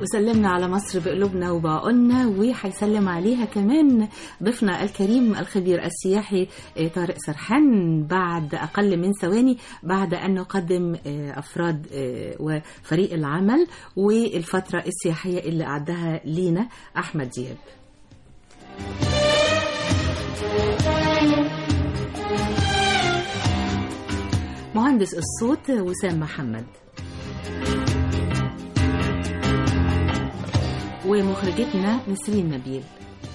وسلمنا على مصر بقلوبنا وبعقولنا وهيسلم عليها كمان ضيفنا الكريم الخبير السياحي آه، طارق سرحان بعد أقل من ثواني بعد أن نقدم آه، أفراد آه، وفريق العمل والفترة السياحية اللي أعدها لينا أحمد دياب مهندس الصوت وسام محمد ومخرجتنا نسرين نبيل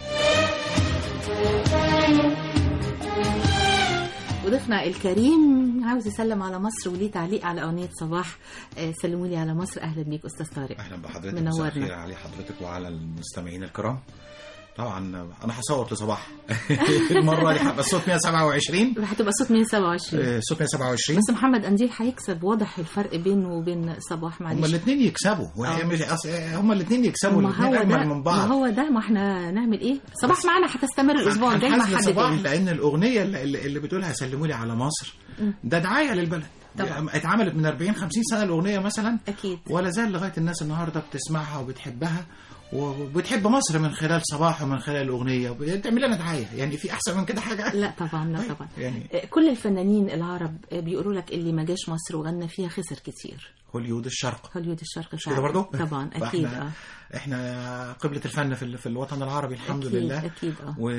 وضيفنا الكريم عاوز يسلم على مصر وليه تعليق على أغنية صباح آه، سلموا لي على مصر أهلا بيك أستاذ طارق اهلا بحضرتك منورنا. مساء الخير علي حضرتك وعلى المستمعين الكرام طبعا انا هصور لصباح المره دي هبقى الصوت 127 هتبقى صوت 127 آه، صوت 127 بس محمد قنديل هيكسب واضح الفرق بينه وبين صباح هما معلش الاثنين يكسبوا وهي آه. مش أص- هما الاثنين يكسبوا ما الاثنين هو ده اجمل من ما بعض هو ده ما احنا نعمل ايه صباح معانا هتستمر الاسبوع الجاي ما هنحاسب حد صباح تاني لان الاغنيه اللي, اللي اللي بتقولها سلموا لي على مصر ده دعايه للبلد طبعا. اتعملت من 40 50 سنه الاغنيه مثلا اكيد ولا زال لغايه الناس النهارده بتسمعها وبتحبها وبتحب مصر من خلال صباح ومن خلال الاغنيه بتعمل لنا دعايه يعني في احسن من كده حاجه لا طبعا لا طيب، طبعا يعني كل الفنانين العرب بيقولوا لك اللي ما جاش مصر وغنى فيها خسر كتير هوليود الشرق هوليود الشرق مش كده فعلا. برضه طبعا اكيد فإحنا- اه احنا قبله الفن في, ال- في الوطن العربي الحمد أكيد لله اكيد اه و...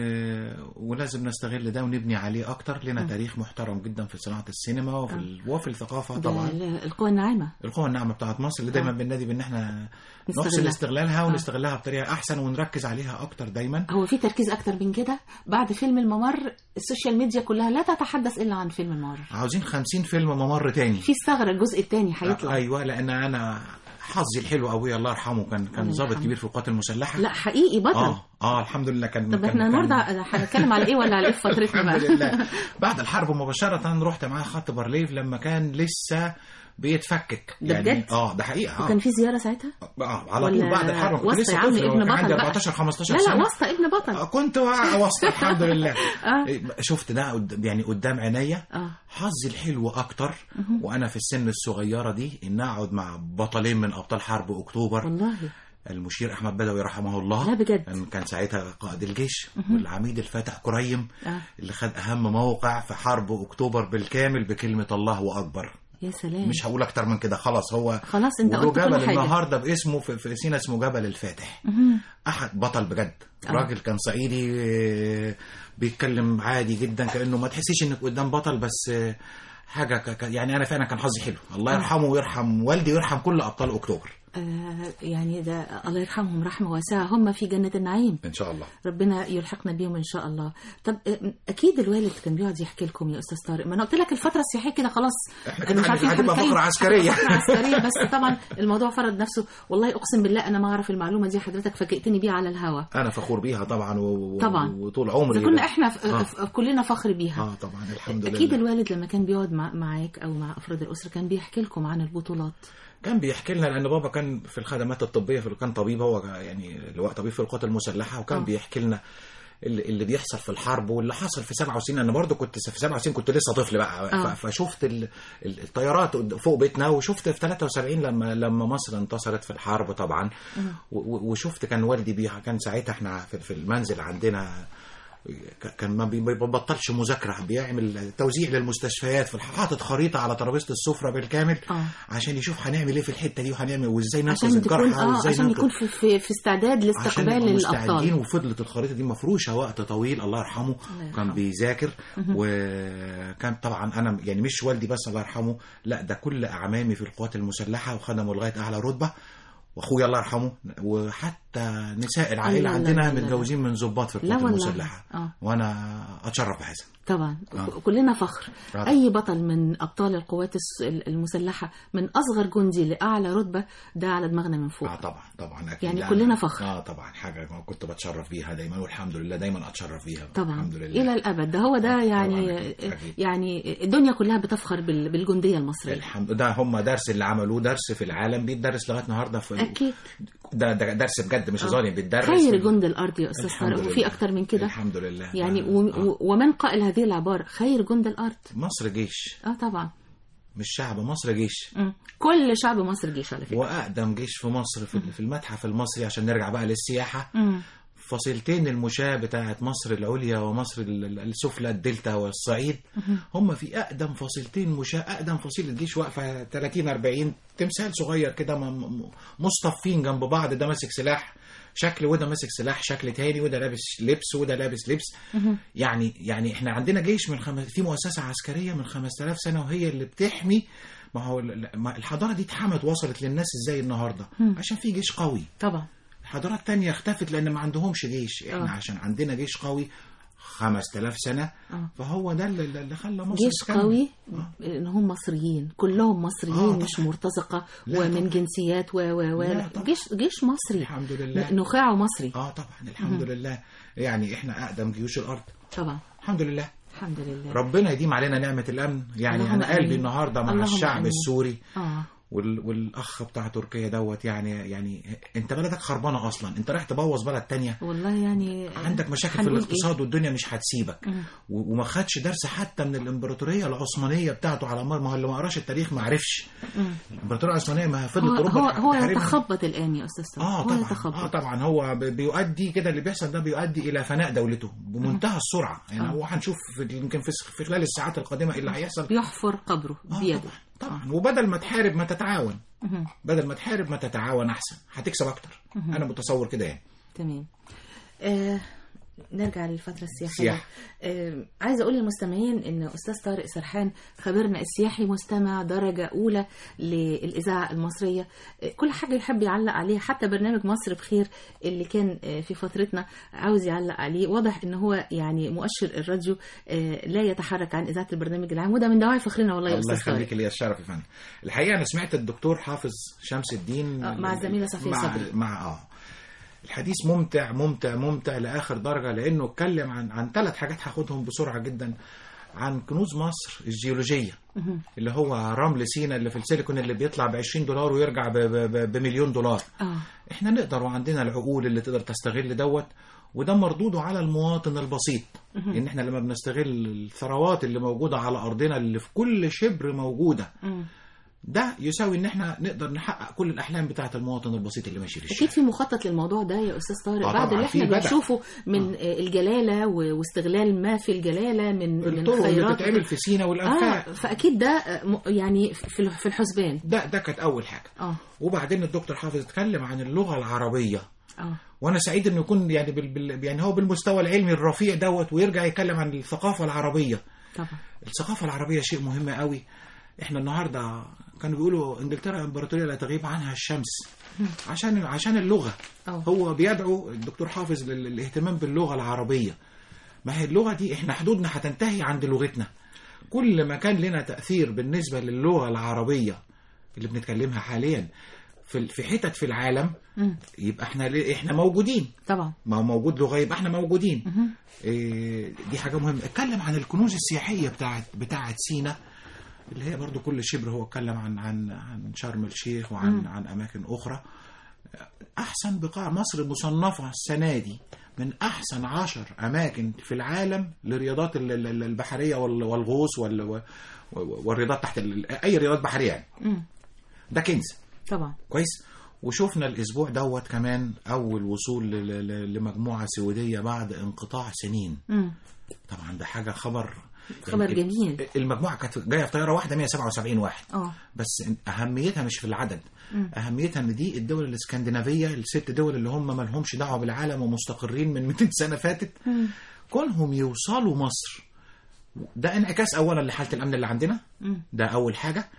ولازم نستغل ده ونبني عليه اكتر لنا تاريخ محترم جدا في صناعه السينما وفي ال... وفي الثقافه ده طبعا ال- القوى الناعمه القوة الناعمة بتاعت مصر اللي دايما آه. بننادي بان احنا نستغلها. نحسن استغلالها ونستغلها بطريقة احسن ونركز عليها اكتر دايما هو في تركيز اكتر من كده بعد فيلم الممر السوشيال ميديا كلها لا تتحدث الا عن فيلم الممر عاوزين خمسين فيلم ممر تاني في الثغره الجزء الثاني هيطلع ايوه لان انا حظي الحلو ابويا الله يرحمه كان كان الله ضابط يرحمه. كبير في القوات المسلحه لا حقيقي بطل اه اه الحمد لله كان طب كان- احنا كان- النهارده هنتكلم على ايه ولا على ايه في فترتنا الحمد بقى لله بعد الحرب مباشرة رحت معاه خط بارليف لما كان لسه بيتفكك ده يعني بجد؟ اه ده حقيقة وكان اه, في زياره ساعتها آه على ولا طول بعد الحرب كنت وسط لسه يا عم طفل ابن كان عندي بطل بقى. 14 15 لا سنة لا وسط ابن بطل آه، كنت وسط الحمد لله اه شفت ده قد- يعني قدام عينيا اه حظي الحلو اكتر وانا في السن الصغيره دي ان اقعد مع بطلين من ابطال حرب اكتوبر والله المشير احمد بدوي رحمه الله لا بجد. كان كان ساعتها قائد الجيش والعميد الفاتح كريم اه اللي خد اهم موقع في حرب اكتوبر بالكامل بكلمه الله اكبر يا سلام مش هقول اكتر من كده خلاص هو خلاص انت وله قلت جبل كل حاجه النهارده باسمه في, في سينا اسمه جبل الفاتح مهم. احد بطل بجد آه. راجل كان صعيدي آه، بيتكلم عادي جدا كانه ما تحسيش انك قدام بطل بس آه، حاجه ك... ك- يعني انا فعلا كان حظي حلو الله يرحمه ويرحم والدي ويرحم كل ابطال اكتوبر آه يعني ده الله يرحمهم رحمه واسعه هم في جنه النعيم ان شاء الله ربنا يلحقنا بيهم ان شاء الله طب آه، اكيد الوالد كان بيقعد يحكي لكم يا استاذ طارق ما انا قلت لك الفتره السياحيه كده خلاص احنا أنا كده مش عارفين هتبقى هنتكلم- فقره عسكريه فقرة عسكريه بس طبعا الموضوع فرض نفسه والله اقسم بالله انا ما اعرف المعلومه دي حضرتك فاجئتني بيها على الهوا انا فخور بيها طبعا و... طبعا. وطول عمري اذا كنا احنا في آه. في- كلنا فخر بيها اه طبعا الحمد لله اكيد الوالد لما كان بيقعد مع معاك او مع افراد الاسره كان بيحكي لكم عن البطولات كان بيحكي لنا لان بابا كان في الخدمات الطبيه في كان طبيب هو يعني اللي هو طبيب في القوات المسلحه وكان آه. بيحكي لنا اللي اللي بيحصل في الحرب واللي حصل في 97 انا برضو كنت في 97 كنت لسه طفل بقى آه. ف- فشفت ال- ال- الطيارات قد- فوق بيتنا وشفت في 73 لما لما مصر انتصرت في الحرب طبعا و- و- وشفت كان والدي بيها كان ساعتها احنا في في المنزل عندنا ك- كان ما بي- ما بيبطلش مذاكره بيعمل توزيع للمستشفيات في الح- حاطط خريطه على ترابيزه السفره بالكامل اه عشان يشوف هنعمل ايه في الحته دي وهنعمل وازاي ننقذ عشان تكون الجرحى اه وازاي عشان ننقذ يكون في في, في استعداد عشان لاستقبال نبقى مستعدين الابطال وفضلت الخريطه دي مفروشه وقت طويل الله يرحمه الله يرحمه. كان بيذاكر وكان طبعا انا يعني مش والدي بس الله يرحمه لا ده كل اعمامي في القوات المسلحه وخدموا لغايه اعلى رتبه واخويا الله يرحمه وحتى نساء العائله لا لا عندنا لا لا. متجوزين من ضباط في لا القوات والله. المسلحه اه وانا اتشرف بهذا طبعا آه. كلنا فخر آه. اي بطل من ابطال القوات الس- المسلحه من اصغر جندي لاعلى رتبه ده على دماغنا من فوق اه طبعا طبعا اكيد يعني لا، كلنا أنا- فخر. اه طبعا حاجه كنت بتشرف بيها دايما والحمد لله دايما اتشرف بيها طبعا الحمد لله الى الابد ده هو ده آه، يعني طبعاً، أكيد، أكيد. يعني الدنيا كلها بتفخر بال- بالجنديه المصريه الحمد ده هم درس اللي عملوه درس في العالم بيتدرس لغايه النهارده في اكيد ده, ده درس بجد مش آه. هزار يعني بيتدرس خير في- جند الارض يا استاذ الحمد طارق وفي لله. اكتر من كده الحمد لله يعني آه. و... آه. و... ومن قائل هذه العباره خير جند الارض مصر جيش اه طبعا مش شعب مصر جيش مم. كل شعب مصر جيش على فكره واقدم جيش في مصر في في المتحف المصري عشان نرجع بقى للسياحه مم. فصيلتين المشاة بتاعت مصر العليا ومصر ال- ال- السفلى الدلتا والصعيد هم في أقدم فصيلتين مشاة أقدم فصيلة جيش واقفة 30 40 تمثال صغير كده م- م- مصطفين جنب بعض ده ماسك سلاح شكل وده ماسك سلاح شكل تاني وده لابس لبس وده لابس لبس يعني يعني احنا عندنا جيش من خمس في مؤسسة عسكرية من 5000 سنة وهي اللي بتحمي ما هو ال- ما الحضارة دي اتحمت وصلت للناس ازاي النهارده عشان في جيش قوي طبعا حضارات تانية اختفت لأن ما عندهمش جيش احنا آه. عشان عندنا جيش قوي 5000 سنة آه. فهو ده اللي, اللي خلى مصر جيش تكمل. قوي آه. ان هم مصريين كلهم مصريين آه، مش طبعاً. مرتزقه لا، ومن طبعاً. جنسيات و و و لا، لا، طبعاً. جيش جيش مصري الحمد لله نخاعه مصري اه طبعا الحمد لله يعني احنا أقدم جيوش الأرض طبعا الحمد لله الحمد لله ربنا يديم علينا نعمة الأمن يعني اللهم أنا قلبي آمين. النهاردة مع اللهم الشعب آمين. السوري اه وال... والأخ بتاع تركيا دوت يعني يعني أنت بلدك خربانة أصلا أنت رايح تبوظ بلد تانية والله يعني عندك مشاكل في هنقول الاقتصاد والدنيا مش هتسيبك مم. و- وما خدش درس حتى من الامبراطوريه العثمانيه بتاعته على مر ما هو اللي ما قراش التاريخ ما عرفش إيه؟ مم. الامبراطوريه العثمانيه ما هو فضلت اوروبا هو, هو تحاربها. يتخبط الان يا استاذ سامي. اه هو طبعا يتخبط اه طبعا هو ب- بيؤدي كده اللي بيحصل ده بيؤدي الى فناء دولته بمنتهى السرعه يعني آه. هو هنشوف في يمكن في في خلال الساعات القادمه ايه اللي هيحصل بيحفر قبره آه بيده طبعا طبعا وبدل ما تحارب ما تتعاون مهم. بدل ما تحارب ما تتعاون احسن هتكسب اكتر انا متصور كده يعني تمام آه نرجع للفترة السياحية سياحة. آه عايزة أقول للمستمعين إن أستاذ طارق سرحان خبيرنا السياحي مستمع درجة أولى للإذاعة المصرية آه كل حاجة يحب يعلق عليها حتى برنامج مصر بخير اللي كان آه في فترتنا عاوز يعلق عليه واضح إن هو يعني مؤشر الراديو آه لا يتحرك عن إذاعة البرنامج العام وده من دواعي فخرنا والله يا الله أستاذ طارق يخليك ليا الشرف يا فندم الحقيقه انا سمعت الدكتور حافظ شمس الدين آه، مع الزميلة صفية مع صبري. مع اه الحديث ممتع ممتع ممتع لاخر درجه لانه اتكلم عن عن ثلاث حاجات هاخدهم بسرعه جدا عن كنوز مصر الجيولوجيه اللي هو رمل سينا اللي في السيليكون اللي بيطلع ب 20 دولار ويرجع ب- ب- ب- بمليون دولار آه احنا نقدر وعندنا العقول اللي تقدر تستغل دوت وده مردوده على المواطن البسيط ان احنا لما بنستغل الثروات اللي موجوده على ارضنا اللي في كل شبر موجوده مم. ده يساوي ان احنا نقدر نحقق كل الاحلام بتاعه المواطن البسيط اللي ماشي في اكيد الشارع في مخطط للموضوع ده يا استاذ طارق آه بعد طبعاً، اللي في احنا بدأ. بنشوفه من آه. الجلاله و- واستغلال ما في الجلاله من من الطرق اللي خيرات بتتعمل في سينا اه والانفاق فاكيد ده آه، م- يعني في في الحسبان ده ده كانت اول حاجه اه وبعدين الدكتور حافظ اتكلم عن اللغه العربيه اه وانا سعيد انه يكون يعني بال... بال... يعني هو بالمستوى العلمي الرفيع دوت ويرجع يتكلم عن الثقافه العربيه طبعا الثقافة العربية شيء مهم قوي احنا النهاردة كانوا بيقولوا انجلترا امبراطورية لا تغيب عنها الشمس عشان عشان اللغة أوه. هو بيدعو الدكتور حافظ لل- للاهتمام باللغة العربية ما هي اللغة دي احنا حدودنا هتنتهي عند لغتنا كل ما كان لنا تأثير بالنسبة للغة العربية اللي بنتكلمها حاليا في في حتت في العالم مم. يبقى احنا ليه- احنا موجودين طبعا ما هو موجود لغه يبقى احنا موجودين إيه دي حاجه مهمه اتكلم عن الكنوز السياحيه بتاعت بتاعت سينا اللي هي برضو كل شبر هو اتكلم عن عن عن شرم الشيخ وعن عن اماكن اخرى احسن بقاع مصر مصنفه السنه دي من احسن عشر اماكن في العالم للرياضات ال- ال- ال- البحريه وال- والغوص وال- و- و- والرياضات تحت ال- اي رياضات بحريه يعني مم. ده كنز طبعا كويس وشفنا الاسبوع دوت كمان اول وصول ل- ل- لمجموعه سويديه بعد انقطاع سنين مم. طبعا ده حاجه خبر خبر يعني جميل. المجموعه كانت جايه في طياره واحده 177 واحد اه بس اهميتها مش في العدد اهميتها ان دي الدول الاسكندنافيه الست دول اللي هم ما لهمش دعوه بالعالم ومستقرين من 200 سنه فاتت كونهم يوصلوا مصر ده انعكاس اولا لحاله الامن اللي عندنا مم. ده اول حاجه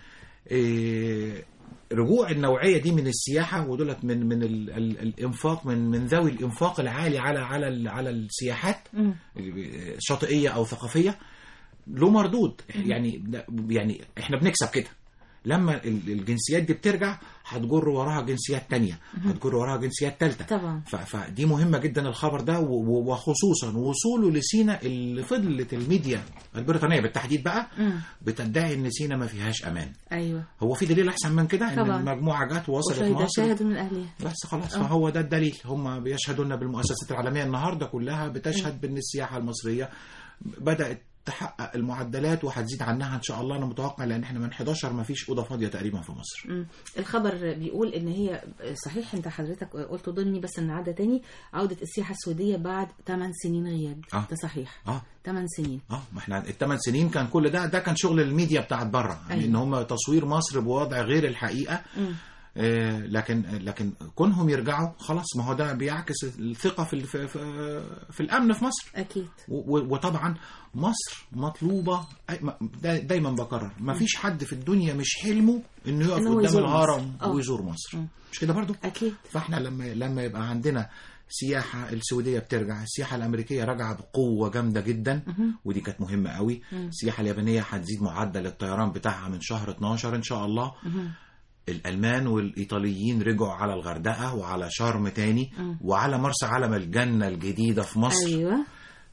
إيه رجوع النوعيه دي من السياحه ودولت من من ال ال الانفاق من من ذوي الانفاق العالي على على ال- على السياحات مم. شاطئيه او ثقافيه له مردود يعني ده- يعني احنا بنكسب كده لما ال- الجنسيات دي بترجع هتجر وراها جنسيات تانية هتجر وراها جنسيات تالتة طبعا. ف- فدي مهمة جدا الخبر ده و- و- وخصوصا وصوله لسينا اللي فضلت الميديا البريطانية بالتحديد بقى مم. بتدعي ان سينا ما فيهاش امان ايوه هو في دليل احسن من كده ان طبعا. المجموعة جت ووصلت وشهد مصر شاهد من اهلها بس خلاص فهو ده الدليل هم بيشهدوا لنا بالمؤسسات العالميه النهارده كلها بتشهد بان السياحه المصريه بدات تحقق المعدلات وهتزيد عنها ان شاء الله انا متوقع لان احنا من 11 ما فيش اوضه فاضيه تقريبا في مصر مم. الخبر بيقول ان هي صحيح انت حضرتك قلت ضمني بس ان عاده تاني عوده السياحه السعوديه بعد 8 سنين غياب آه. ده صحيح اه 8 سنين اه ما احنا الثمان سنين كان كل ده ده كان شغل الميديا بتاعت بره يعني أيوة. ان هم تصوير مصر بوضع غير الحقيقه مم. آه لكن لكن كونهم يرجعوا خلاص ما هو ده بيعكس الثقه في ال- في, في, في الامن في مصر اكيد و- و- وطبعا مصر مطلوبه أي- ما- دا- دايما بكرر ما فيش حد في الدنيا مش حلمه انه يقف إن هو قدام يزور الهرم مصر. آه. ويزور مصر مم. مش كده برضو اكيد فاحنا لما لما يبقى عندنا سياحة السعودية بترجع السياحة الأمريكية راجعة بقوة جامدة جدا ودي كانت مهمة قوي السياحة اليابانية هتزيد معدل الطيران بتاعها من شهر 12 إن شاء الله الألمان والإيطاليين رجعوا على الغردقة وعلى شرم تاني وعلى مرسى علم الجنة الجديدة في مصر ايوه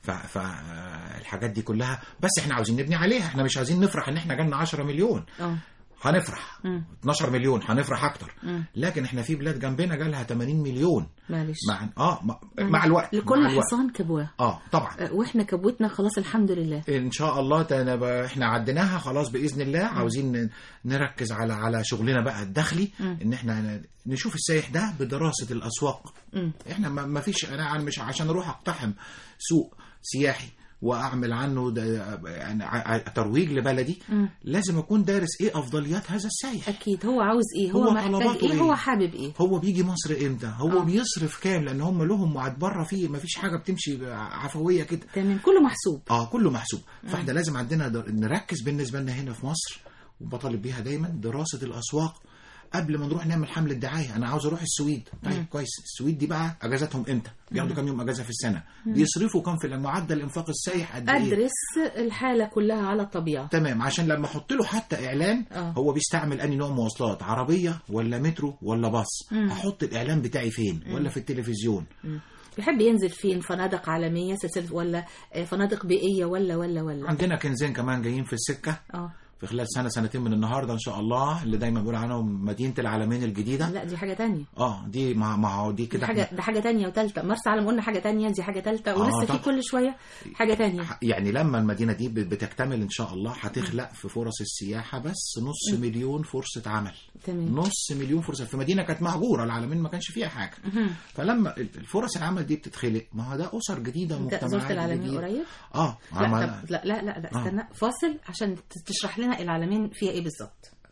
فالحاجات دي كلها بس احنا عاوزين نبني عليها احنا مش عايزين نفرح ان احنا جالنا 10 مليون اه هنفرح مم. 12 مليون هنفرح اكتر مم. لكن احنا في بلاد جنبنا جالها 80 مليون معلش مع اه مع, مع الوقت لكل مع الوقت. حصان كبوه اه طبعا آه، واحنا كبوتنا خلاص الحمد لله ان شاء الله تانا بقى احنا عديناها خلاص باذن الله عاوزين ن- نركز على على شغلنا بقى الداخلي مم. ان احنا ن- نشوف السايح ده بدراسه الاسواق مم. احنا ما ما فيش انا أنا مش عشان اروح اقتحم سوق سياحي واعمل عنه ده يعني ع- ع- ترويج لبلدي مم. لازم اكون دارس ايه افضليات هذا السايح اكيد هو عاوز ايه هو, هو محتاج طلباته ايه إيه؟ هو حابب ايه هو بيجي مصر امتى هو آه. بيصرف كام لان هم لهم وعد بره فيه ما فيش حاجه بتمشي عفويه كده تمام كله محسوب اه كله محسوب فاحنا لازم عندنا در... نركز بالنسبه لنا هنا في مصر وبطالب بيها دايما دراسه الاسواق قبل ما نروح نعمل حمله دعايه انا عاوز اروح السويد طيب كويس السويد دي بقى اجازاتهم امتى بياخدوا كام يوم اجازه في السنه بيصرفوا كام في معدل انفاق السايح قد ايه ادرس الحاله كلها على الطبيعه تمام عشان لما احط له حتى اعلان آه. هو بيستعمل انهي نوع مواصلات عربيه ولا مترو ولا باص مم. احط الاعلان بتاعي فين ولا في التلفزيون مم. بيحب ينزل فين فنادق عالميه سلسله ولا آه، فنادق بيئيه ولا ولا ولا عندنا كنزين كمان جايين في السكه اه في خلال سنه سنتين من النهارده ان شاء الله اللي دايما بقول عنهم مدينه العالمين الجديده لا دي حاجه تانية اه دي مع مع دي دي كده حاجه إحنا- ده حاجه تانية وتالتة مرسى علم قلنا حاجه تانية دي حاجه تالتة آه، ولسه في طبعا. كل شويه حاجه تانية يعني لما المدينه دي بت- بتكتمل ان شاء الله هتخلق في فرص السياحه بس نص مليون فرصه عمل تمام نص مليون فرصه في مدينه كانت مهجوره العالمين ما كانش فيها حاجه مهم. فلما الفرص العمل دي بتتخلق ما هو ده اسر جديده انت ومجتمعات زرت العالمين جديدة. قريب اه لا عمل طب لا لا لا, لا آه. استنى فاصل عشان تشرح لنا العالمين فيها ايه بالظبط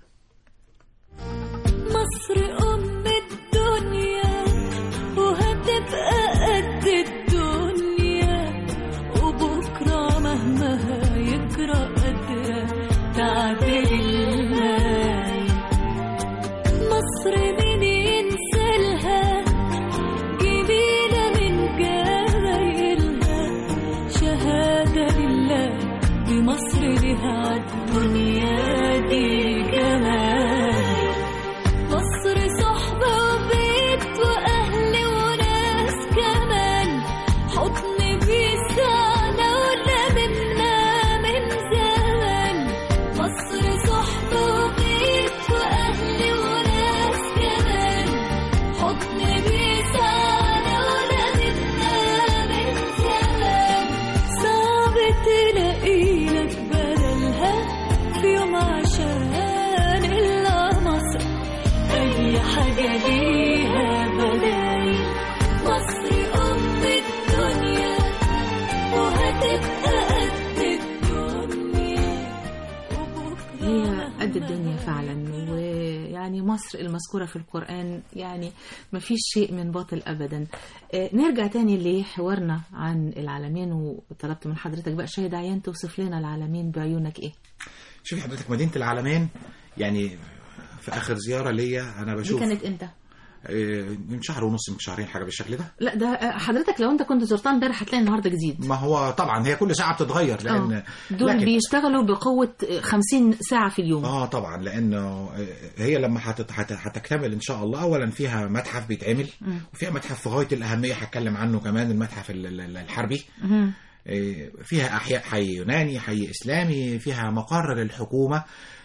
مصر أم الدنيا وهتبقى قد الدنيا وبكرة مهما هيجرى قادرة تعدل الماي مصر مين ينسالها جميلة من جمايلها شهادة لله بمصر لها عالدنيا دي جمال مصر صحبة وبيت وأهل وناس كمان حضن بيسعنا ولا منا من زمان مصر صحبة وبيت وأهل وناس كمان حضن بيسعنا ولا منا من زمان صعب تلاقي لك بدلها في يوم عشان إلا مصر أي حاجة ليها بدايل مصر أم الدنيا وهتبقى قد الدنيا وبكرة هي قد الدنيا فعلا ويعني مصر المذكورة في القرآن يعني ما فيش شيء من باطل أبدا آه، نرجع تاني لحوارنا عن العالمين وطلبت من حضرتك بقى شاهد عيان توصف لنا العالمين بعيونك ايه شوفي حضرتك مدينه العالمين يعني في اخر زياره ليا انا دي بشوف كانت امتى آه، من شهر ونص من شهرين حاجه بالشكل ده لا ده آه، حضرتك لو انت كنت زرتها امبارح هتلاقي النهارده جديد ما هو طبعا هي كل ساعه بتتغير لان آه. دول لكن- بيشتغلوا بقوة آه، 50 ساعة في اليوم اه طبعا لانه هي لما هتت- هت- هتكتمل ان شاء الله اولا فيها متحف بيتعمل وفيها متحف في غايه الاهميه هتكلم عنه كمان المتحف ال- ال- الحربي مهم. إيه، فيها احياء حي يوناني حي اسلامي فيها مقر للحكومه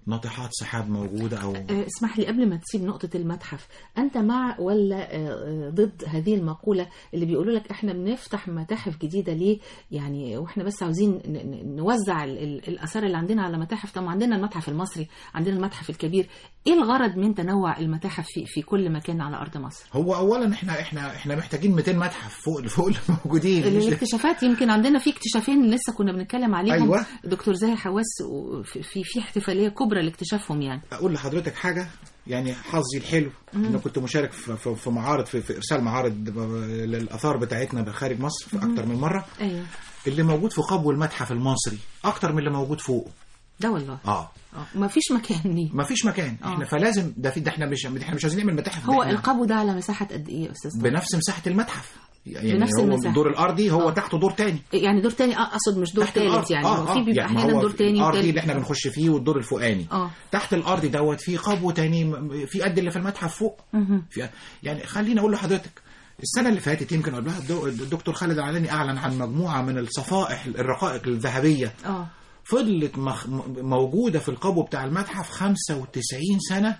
ناطحات سحاب موجوده او آه، اسمح لي قبل ما تسيب نقطة المتحف أنت مع ولا آه، آه، ضد هذه المقولة اللي بيقولوا لك إحنا بنفتح متاحف جديدة ليه يعني وإحنا بس عاوزين ن- ن- نوزع ال- ال- الآثار اللي عندنا على متاحف طبعا عندنا المتحف المصري عندنا المتحف الكبير إيه الغرض من تنوع المتاحف في في كل مكان على أرض مصر هو اولا احنا احنا احنا محتاجين 200 متحف فوق فوق اللي موجودين مش- الاكتشافات يمكن عندنا في اكتشافين لسه كنا بنتكلم عليهم أيوة. دكتور زاهي حواس في في في احتفاليه كبرى لاكتشافهم يعني اقول لحضرتك حاجه يعني حظي الحلو انا كنت مشارك في, في, في معارض في, في ارسال معارض للاثار بتاعتنا خارج مصر في اكتر من مره ايوه اللي موجود في قبو المتحف المصري اكتر من اللي موجود فوق ده والله اه اه ما فيش مكان ليه ما فيش مكان آه. احنا فلازم ده في ده احنا مش احنا مش عايزين نعمل متاحف هو إحنا القبو ده على مساحه قد ايه يا استاذ طارق؟ بنفس مساحه المتحف يعني بنفس هو المساحة. الدور الارضي هو آه. تحته دور تاني يعني دور تاني اه اقصد مش دور تحت تالت الأرض. يعني آه، هو آه. في بيبقى يعني ما احيانا هو دور تاني الارضي وتالت. اللي احنا بنخش فيه والدور الفوقاني اه تحت الارض دوت في قبو تاني م- في قد اللي في المتحف فوق مهم. في يعني خليني اقول لحضرتك السنه اللي فاتت يمكن قبلها الدو- الدكتور خالد العلاني اعلن عن مجموعه من الصفائح الرقائق الذهبيه اه فضلت مخ... م- موجوده في القبو بتاع المتحف 95 سنه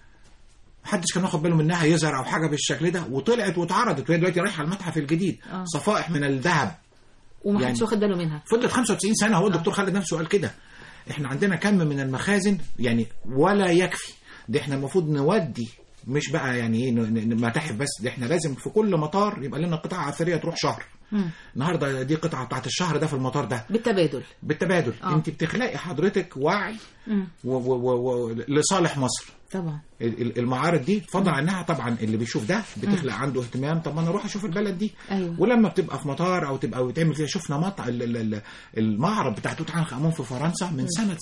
محدش كان واخد باله منها يزهر او حاجه بالشكل ده وطلعت واتعرضت وهي دلوقتي رايحه المتحف الجديد آه. صفائح من الذهب وما يعني- حدش واخد باله منها فضلت 95 سنه هو الدكتور خالد نفسه قال كده احنا عندنا كم من المخازن يعني ولا يكفي ده احنا المفروض نودي مش بقى يعني ايه ن- ن- متاحف بس ده احنا لازم في كل مطار يبقى لنا قطعه اثريه تروح شهر مم. النهارده دي قطعه بتاعت الشهر ده في المطار ده بالتبادل بالتبادل آه. انت بتخلقي حضرتك وعي مم. و و و و لصالح مصر طبعا ال- ال- المعارض دي فضلا عنها طبعا اللي بيشوف ده بتخلق عنده اهتمام طب ما انا اروح اشوف البلد دي ايوه ولما بتبقى في مطار او تبقى بتعمل فيها شفنا مطع ال- ال- ال- المعرض بتاع توت عنخ امون في فرنسا من سنه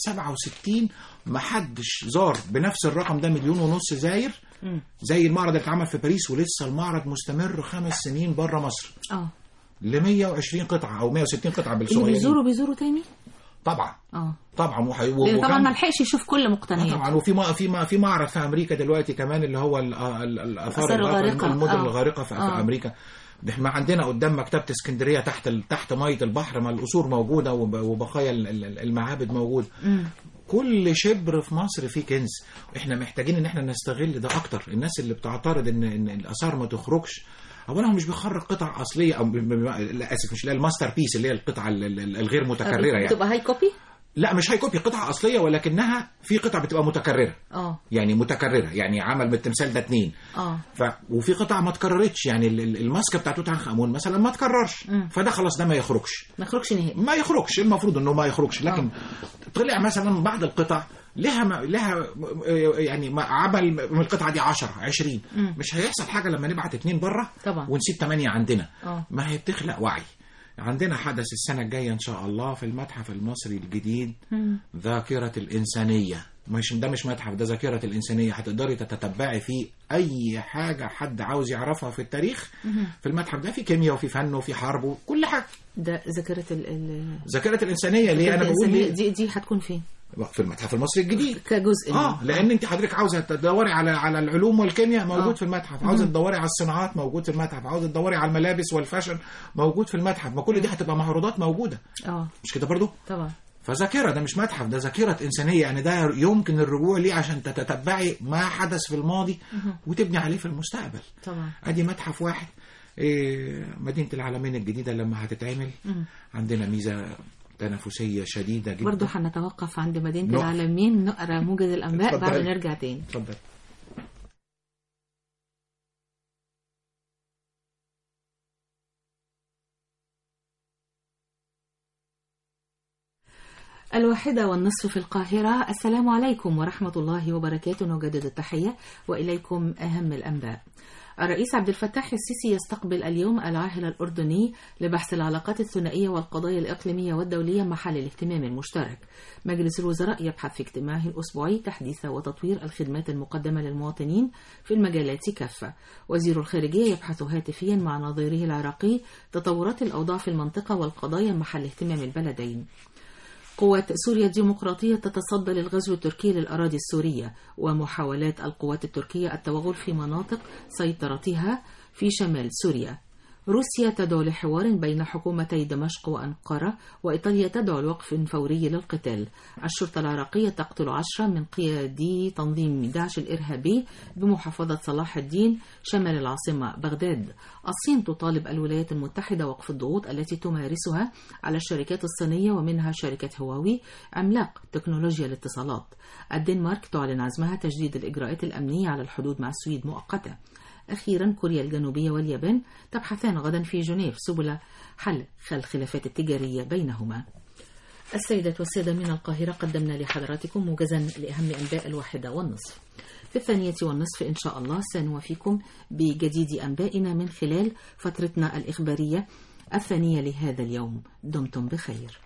67 ما حدش زار بنفس الرقم ده مليون ونص زاير مم. زي المعرض اللي اتعمل في باريس ولسه المعرض مستمر خمس سنين بره مصر اه ل 120 قطعه او 160 قطعه اللي بالصغيرين بيزوروا بيزوروا تاني طبعا اه طبعا وحي... لان طبعا وكان- ما لحقش يشوف كل آه مقتنيات طبعا وفي ما في ما في معرض في امريكا دلوقتي كمان اللي هو ال- ال- الاثار الآثار الغ- الغارقة. المدن آه. الغارقه في, آه. في امريكا ده احنا عندنا قدام مكتبه اسكندريه تحت ال- تحت ميه البحر ما القصور موجوده وب- وبقايا ال- ال- المعابد موجوده مم. كل شبر في مصر فيه كنز احنا محتاجين ان احنا نستغل ده اكتر الناس اللي بتعترض ان ان الاثار ما تخرجش اولا هو مش بيخرج قطع اصليه او ب- ب- لا اسف مش اللي هي الماستر بيس اللي هي القطعه ال- ال- الغير متكرره يعني بتبقى هاي كوبي لا مش هاي كوبي قطعه اصليه ولكنها في قطع بتبقى متكرره اه يعني متكرره يعني عمل من التمثال ده اتنين اه ف... وفي قطع ما اتكررتش يعني ال- ال- الماسكه بتاعت توت عنخ امون مثلا ما اتكررش مم. فده خلاص ده ما يخرجش ما يخرجش نهائي ما يخرجش المفروض انه ما يخرجش لكن طلع مثلا بعض القطع لها ما لها يعني ما عمل من القطعه دي 10 20 مم. مش هيحصل حاجه لما نبعت اتنين بره طبعا ونسيب ثمانيه عندنا اه ما هي بتخلق وعي عندنا حدث السنه الجايه ان شاء الله في المتحف المصري الجديد مم. ذاكرة الإنسانية مش ده مش متحف ده ذاكرة الإنسانية هتقدري تتتبعي فيه أي حاجة حد عاوز يعرفها في التاريخ مهم. في المتحف ده في كيمياء وفي فن وفي حرب وكل حاجة ده ذاكرة ال ال ذاكرة الإنسانية ليه أنا بقول الإنسانية ليه دي دي هتكون فين؟ في المتحف المصري الجديد كجزء اه من- لان انت حضرتك عاوزه تدوري على على العلوم والكيمياء موجود آه. في المتحف عاوزه تدوري على الصناعات موجود في المتحف عاوزه تدوري على الملابس والفاشن موجود في المتحف ما كل دي هتبقى معروضات موجوده اه مش كده برضو طبعا فذاكرة ده مش متحف ده ذاكرة إنسانية يعني ده يمكن الرجوع ليه عشان تتتبعي ما حدث في الماضي وتبني عليه في المستقبل طبعا أدي متحف واحد إيه، مدينة العالمين الجديدة لما هتتعمل مم. عندنا ميزة تنافسية شديدة جدا برضه هنتوقف عند مدينة نقف. العالمين نقرا موجز الأنباء اتفضلي. بعد نرجع تاني اتفضل الواحدة والنصف في القاهرة السلام عليكم ورحمة الله وبركاته نجدد التحية وإليكم أهم الأنباء الرئيس عبد الفتاح السيسي يستقبل اليوم العاهل الأردني لبحث العلاقات الثنائية والقضايا الإقليمية والدولية محل الاهتمام المشترك مجلس الوزراء يبحث في اجتماعه الأسبوعي تحديث وتطوير الخدمات المقدمة للمواطنين في المجالات كافة وزير الخارجية يبحث هاتفيا مع نظيره العراقي تطورات الأوضاع في المنطقة والقضايا محل اهتمام البلدين قوات سوريا الديمقراطية تتصدى للغزو التركي للأراضي السورية ومحاولات القوات التركية التوغل في مناطق سيطرتها في شمال سوريا روسيا تدعو لحوار بين حكومتي دمشق وأنقرة وإيطاليا تدعو لوقف فوري للقتال الشرطة العراقية تقتل عشرة من قيادي تنظيم داعش الإرهابي بمحافظة صلاح الدين شمال العاصمة بغداد الصين تطالب الولايات المتحدة وقف الضغوط التي تمارسها على الشركات الصينية ومنها شركة هواوي عملاق تكنولوجيا الاتصالات الدنمارك تعلن عزمها تجديد الإجراءات الأمنية على الحدود مع السويد مؤقتة أخيرا كوريا الجنوبية واليابان تبحثان غدا في جنيف سبل حل الخلافات التجارية بينهما السيدة والسادة من القاهرة قدمنا لحضراتكم موجزا لأهم أنباء الواحدة والنصف في الثانية والنصف إن شاء الله سنوافيكم بجديد أنبائنا من خلال فترتنا الإخبارية الثانية لهذا اليوم دمتم بخير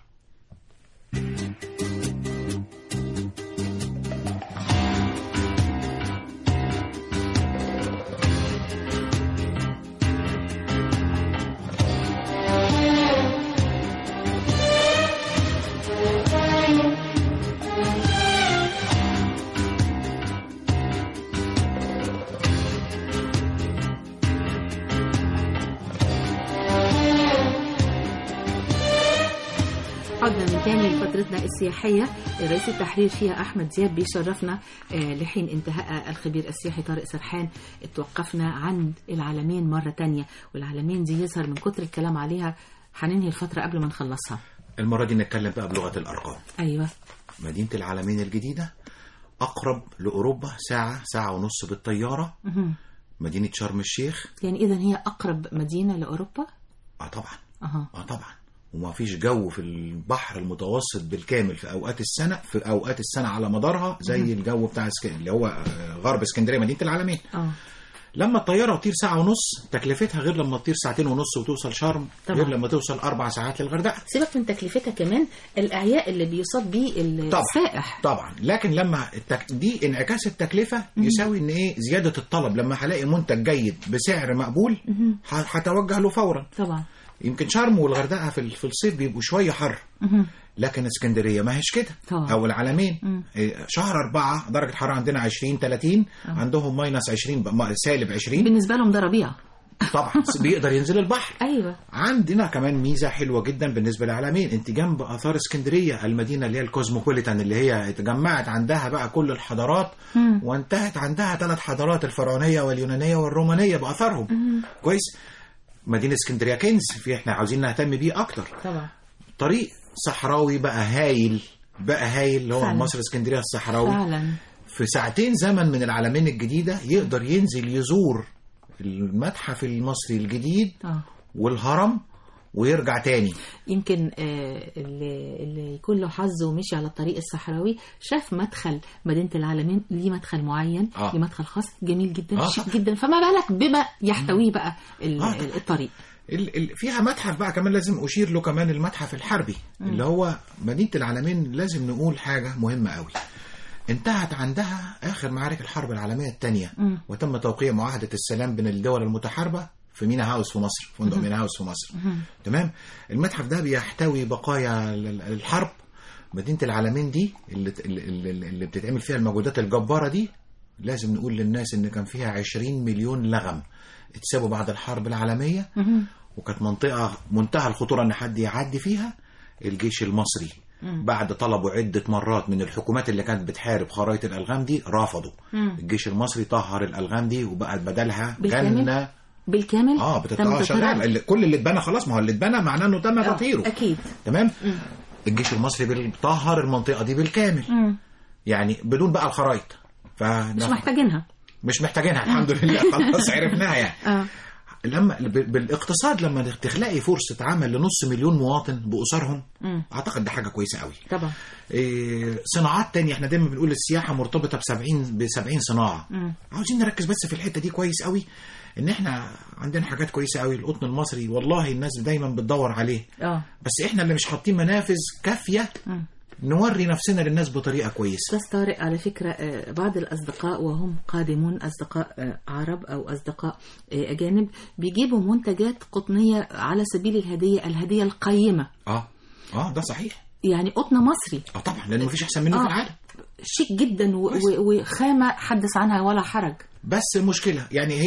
عدنا من تاني لفترتنا السياحية رئيس التحرير فيها أحمد زياد بيشرفنا آه، لحين انتهاء الخبير السياحي طارق سرحان توقفنا عند العالمين مرة تانية والعالمين دي يظهر من كتر الكلام عليها هننهي الفترة قبل ما نخلصها المرة دي نتكلم بقى بلغة الأرقام أيوة مدينة العالمين الجديدة أقرب لأوروبا ساعة ساعة ونص بالطيارة مهم. مدينة شرم الشيخ يعني إذا هي أقرب مدينة لأوروبا اه طبعا أها اه طبعا وما فيش جو في البحر المتوسط بالكامل في اوقات السنه في اوقات السنه على مدارها زي الجو بتاع اسك... اللي هو آه، غرب اسكندريه مدينه العالمين اه لما الطياره تطير ساعه ونص تكلفتها غير لما تطير ساعتين ونص وتوصل شرم طبعا. غير لما توصل اربع ساعات للغردقه سيبك من تكلفتها كمان الإعياء اللي بيصاب بيه طبعا السائح طبعا لكن لما التك... دي انعكاس التكلفه يساوي ان ايه زياده الطلب لما هلاقي منتج جيد بسعر مقبول ه- هتوجه له فورا طبعا يمكن شرم والغردقه في ال- في الصيف بيبقوا شويه حر مهم. لكن اسكندريه ما هيش كده طبعا. او العالمين مم. إيه، شهر أربعة درجة الحرارة عندنا 20 30 عندهم ماينس 20 ب- ما- سالب 20 بالنسبة لهم ده ربيع طبعا بيقدر ينزل البحر أيوة عندنا كمان ميزة حلوة جدا بالنسبة للعالمين انت جنب آثار اسكندرية المدينة اللي هي الكوزموبوليتان اللي هي اتجمعت عندها بقى كل الحضارات مم. وانتهت عندها ثلاث حضارات الفرعونية واليونانية والرومانية بأثارهم كويس مدينة اسكندرية كنز في احنا عاوزين نهتم بيه أكتر طبعا طريق صحراوي بقى هايل بقى هايل اللي هو فعلا. مصر اسكندريه الصحراوي فعلا في ساعتين زمن من العالمين الجديده يقدر ينزل يزور المتحف المصري الجديد اه والهرم ويرجع تاني يمكن آه، اللي, اللي يكون له حظ ومشي على الطريق الصحراوي شاف مدخل مدينة العالمين ليه مدخل معين آه. ليه مدخل خاص جميل جدا آه، شيك طبعا. جدا فما بالك بما يحتويه بقى ال- آه، طبعا. الطريق ال ال فيها متحف بقى كمان لازم اشير له كمان المتحف الحربي اللي هو مدينه العالمين لازم نقول حاجه مهمه قوي انتهت عندها اخر معارك الحرب العالميه الثانيه مم. وتم توقيع معاهده السلام بين الدول المتحاربه في مينا هاوس في مصر فندق مينا هاوس في مصر تمام المتحف ده بيحتوي بقايا ال- ال- الحرب مدينه العالمين دي اللي, اللي, اللي اللي بتتعمل فيها المجهودات الجباره دي لازم نقول للناس ان كان فيها 20 مليون لغم اتسابوا بعد الحرب العالميه مهم. وكانت منطقة منتهى الخطورة إن حد يعدي فيها الجيش المصري بعد طلبوا عدة مرات من الحكومات اللي كانت بتحارب خرائط الألغام دي رفضوا مم. الجيش المصري طهر الألغام دي وبقت بدلها بالكامل؟ جنة بالكامل اه تم بتبقى تطهيرها؟ شغال اللي- كل اللي اتبنى خلاص ما هو اللي اتبنى معناه انه تم آه، تطهيره اكيد تمام الجيش المصري بيطهر المنطقة دي بالكامل مم. يعني بدون بقى الخرائط مش فمش محتاجينها مش محتاجينها الحمد لله خلاص عرفناها يعني اه لما ب- بالاقتصاد لما تخلقي فرصة عمل لنص مليون مواطن بأسرهم مم. أعتقد ده حاجة كويسة قوي طبعا إيه صناعات تانية احنا دايما بنقول السياحة مرتبطة ب 70 ب 70 صناعة مم. عاوزين نركز بس في الحتة دي كويس قوي ان احنا عندنا حاجات كويسة قوي القطن المصري والله الناس دايما بتدور عليه اه بس احنا اللي مش حاطين منافذ كافية مم. نوري نفسنا للناس بطريقة كويسة أستاذ طارق على فكرة آه، بعض الأصدقاء وهم قادمون أصدقاء آه، عرب أو أصدقاء آه، أجانب بيجيبوا منتجات قطنية على سبيل الهدية الهدية القيمة اه اه ده صحيح يعني قطن مصري اه طبعا لان مفيش احسن منه في آه. العالم شيك جدا و- و- وخامة حدث عنها ولا حرج بس المشكلة يعني هي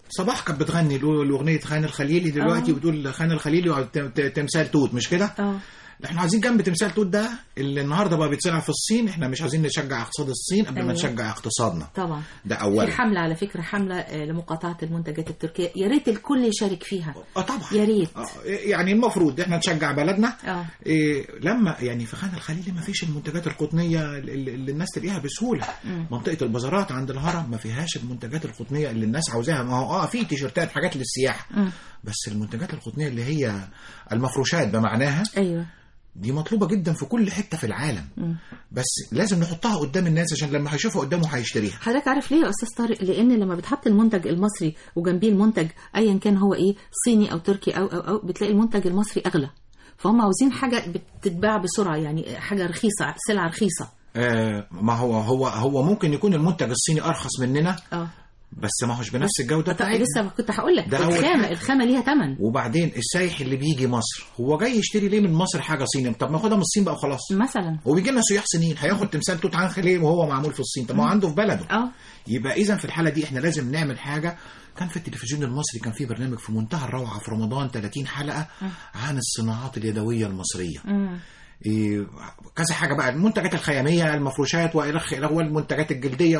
صباح كانت بتغني الأو- الاغنيه خان الخليلي دلوقتي آه. وتقول خان الخليلي وت- ت- تمثال توت مش كده؟ اه احنا عايزين جنب تمثال توت ده اللي النهارده بقى بيتصنع في الصين احنا مش عايزين نشجع اقتصاد الصين قبل ما أيوة. نشجع اقتصادنا طبعا ده في اولا حملة على فكرة حملة آه، لمقاطعة المنتجات التركية يا ريت الكل يشارك فيها اه طبعا يا ريت آه، يعني المفروض احنا نشجع بلدنا اه إيه لما يعني في خان الخليلي ما فيش المنتجات القطنيه اللي اللي الناس تلاقيها بسهوله مم. منطقه البازارات عند الهرم ما فيهاش المنتجات القطنيه اللي الناس عاوزاها ما هو اه في تيشرتات حاجات للسياحه مم. بس المنتجات القطنيه اللي هي المفروشات بمعناها ايوه دي مطلوبه جدا في كل حته في العالم مم. بس لازم نحطها قدام الناس عشان لما هيشوفها قدامه هيشتريها حضرتك عارف ليه يا استاذ طارق لان لما بتحط المنتج المصري وجنبيه المنتج ايا كان هو ايه صيني او تركي او او او بتلاقي المنتج المصري اغلى فهم عاوزين حاجه بتتباع بسرعه يعني حاجه رخيصه سلعه رخيصه آه ما هو هو هو ممكن يكون المنتج الصيني ارخص مننا اه بس ما هوش بنفس الجوده طب بتاعتنا لسه كنت هقول لك ده أول الخامه حاجة. الخامه ليها ثمن وبعدين السايح اللي بيجي مصر هو جاي يشتري ليه من مصر حاجه صيني طب ما ياخدها من الصين بقى وخلاص مثلا هو بيجي لنا سياح صينيين هياخد تمثال توت عنخ ليه وهو معمول في الصين طب ما هو عنده في بلده اه يبقى اذا في الحاله دي احنا لازم نعمل حاجه كان في التلفزيون المصري كان في برنامج في منتهى الروعه في رمضان 30 حلقه عن الصناعات اليدويه المصريه مم. إيه كذا حاجه بقى المنتجات الخياميه المفروشات والى اخره والمنتجات الجلديه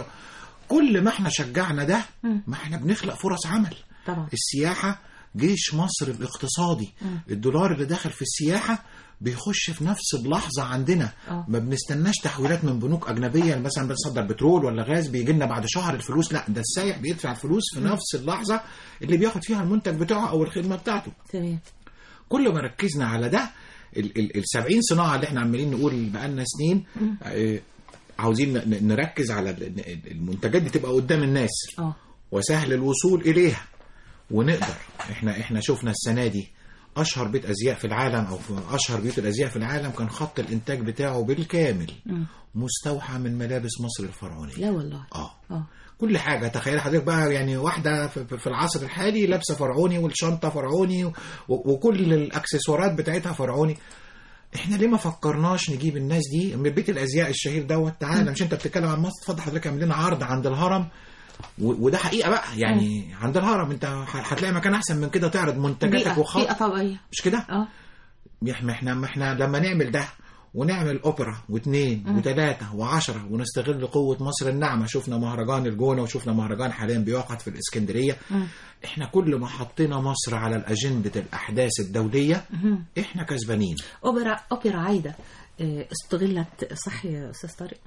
كل ما احنا شجعنا ده مم. ما احنا بنخلق فرص عمل طبعا السياحة جيش مصر الاقتصادي مم. الدولار اللي داخل في السياحة بيخش في نفس بلحظة عندنا آه. ما بنستناش تحويلات من بنوك أجنبية مثلا بنصدر بترول ولا غاز بيجي لنا بعد شهر الفلوس لا ده السايح بيدفع الفلوس في نفس اللحظة اللي بياخد فيها المنتج بتاعه أو الخدمة بتاعته تمام كل ما ركزنا على ده ال ال ال 70 صناعة اللي احنا عمالين نقول بقالنا سنين آه، عاوزين ن- ن- نركز على ال- ال- المنتجات دي تبقى قدام الناس اه وسهل الوصول اليها ونقدر احنا احنا شفنا السنه دي اشهر بيت ازياء في العالم او في اشهر بيوت الازياء في العالم كان خط الانتاج بتاعه بالكامل مم. مستوحى من ملابس مصر الفرعونيه لا والله اه اه كل حاجه تخيل حضرتك بقى يعني واحده في في- في العصر الحالي لابسه فرعوني والشنطه فرعوني و- وكل الاكسسوارات بتاعتها فرعوني احنا ليه ما فكرناش نجيب الناس دي من بيت الازياء الشهير دوت تعالى مش انت بتتكلم عن مصر اتفضل حضرتك اعمل لنا عرض عند الهرم و- وده حقيقه بقى يعني عند الهرم انت ه- هتلاقي مكان احسن من كده تعرض منتجاتك بيئه بيئه وخط طبيعيه مش كده اه احنا احنا ما احنا لما نعمل ده ونعمل اوبرا واثنين وثلاثه وعشرة ونستغل قوه مصر الناعمه شفنا مهرجان الجونه وشفنا مهرجان حاليا بيعقد في الاسكندريه مم. احنا كل ما حطينا مصر على الاجنده الاحداث الدوليه مهم. احنا كسبانين اوبرا اوبرا عايده آه، استغلت صح يا استاذ طارق